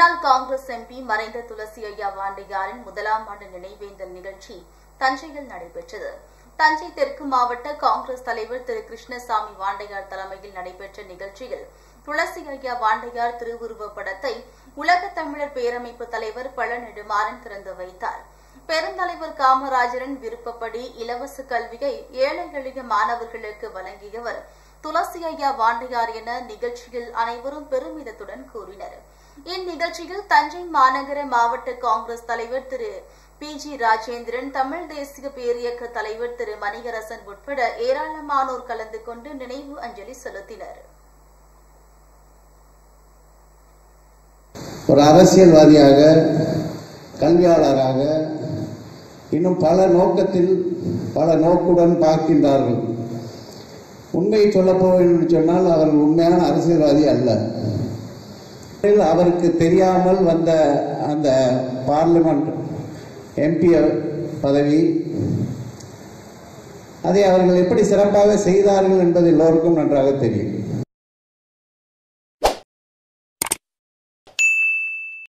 முன்னாள் காங்கிரஸ் எம்பி மறைந்த துளசி ஐயா வாண்டியாரின் முதலாம் ஆண்டு நினைவேந்தல் நிகழ்ச்சி தஞ்சையில் நடைபெற்றது தஞ்சை தெற்கு மாவட்ட காங்கிரஸ் தலைவர் திரு கிருஷ்ணசாமி வாண்டையார் தலைமையில் நடைபெற்ற நிகழ்ச்சியில் துளசி ஐயா வாண்டையார் திருவுருவப் படத்தை உலக தமிழர் பேரமைப்பு தலைவர் பழ நெடுமாறன் திறந்து வைத்தார் பெருந்தலைவர் காமராஜரின் விருப்பப்படி இலவச கல்வியை ஏழை எளிய மாணவர்களுக்கு வழங்கியவர் துளசி ஐயா வாண்டையார் என நிகழ்ச்சியில் அனைவரும் பெருமிதத்துடன் கூறினர் இந்நிகழ்ச்சியில் தஞ்சை மாநகர மாவட்ட காங்கிரஸ் தலைவர் திரு பி ஜி ராஜேந்திரன் தமிழ் தேசிய பேரியக்க தலைவர் திரு மணிகரசன் உட்பட ஏராளமானோர் கலந்து கொண்டு நினைவு அஞ்சலி செலுத்தினர் ஒரு அரசியல்வாதியாக கல்வியாளராக இன்னும் பல நோக்கத்தில் பல நோக்குடன் பார்க்கின்றார்கள் உண்மையை சொல்லப் போவேன் என்று சொன்னால் அவர்கள் உண்மையான அரசியல்வாதி அல்ல அவருக்கு தெரியாமல் வந்த அந்த பார்லிமெண்ட் எம்பி பதவி அதை அவர்கள் எப்படி சிறப்பாக செய்தார்கள் என்பது எல்லோருக்கும் நன்றாக தெரியும்